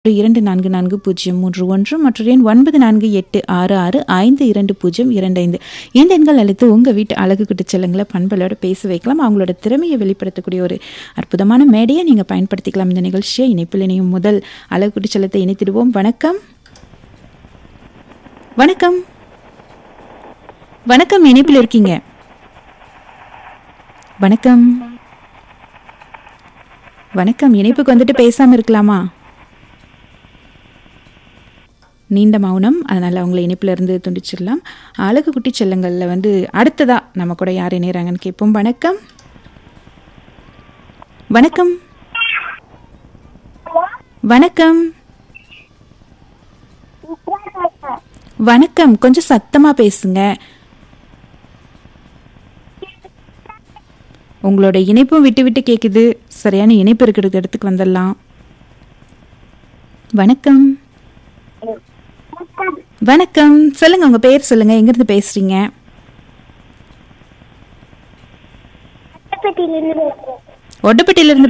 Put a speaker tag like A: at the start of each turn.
A: இரண்டு நான்கு நான்கு பூஜ்ஜியம் மூன்று ஒன்று மற்றொரு எண் ஒன்பது நான்கு எட்டு ஆறு ஆறு ஐந்து இரண்டு பூஜ்ஜியம் இரண்டு ஐந்து இந்த எண்கள் அழைத்து உங்கள் வீட்டு அழகு குட்டி செல்லுங்களை பண்பலோட பேச வைக்கலாம் அவங்களோட திறமையை வெளிப்படுத்தக்கூடிய ஒரு அற்புதமான மேடையை நீங்கள் பயன்படுத்திக்கலாம் இந்த நிகழ்ச்சியை இணைப்பில் இணையும் முதல் அழகு குட்டி செல்லத்தை இணைத்திடுவோம் வணக்கம் வணக்கம் வணக்கம் இணைப்பில் இருக்கீங்க வணக்கம் வணக்கம் இணைப்புக்கு வந்துட்டு பேசாம இருக்கலாமா நீண்ட மௌனம் அதனால் அவங்கள இணைப்பில் இருந்து துண்டிச்சிடலாம் அழகு குட்டி செல்லங்களில் வந்து அடுத்ததா நம்ம கூட யார் இணைகிறாங்கன்னு கேட்போம் வணக்கம் வணக்கம் வணக்கம் வணக்கம் கொஞ்சம் சத்தமா பேசுங்க உங்களோட இணைப்பும் விட்டு விட்டு கேட்குது சரியான இணைப்பு இருக்கிற இடத்துக்கு வந்துடலாம் வணக்கம் வணக்கம் சொல்லுங்க உங்க பேர் சொல்லுங்க எங்க இருந்து பேசுறீங்க ஒட்டப்பட்டியில இருந்து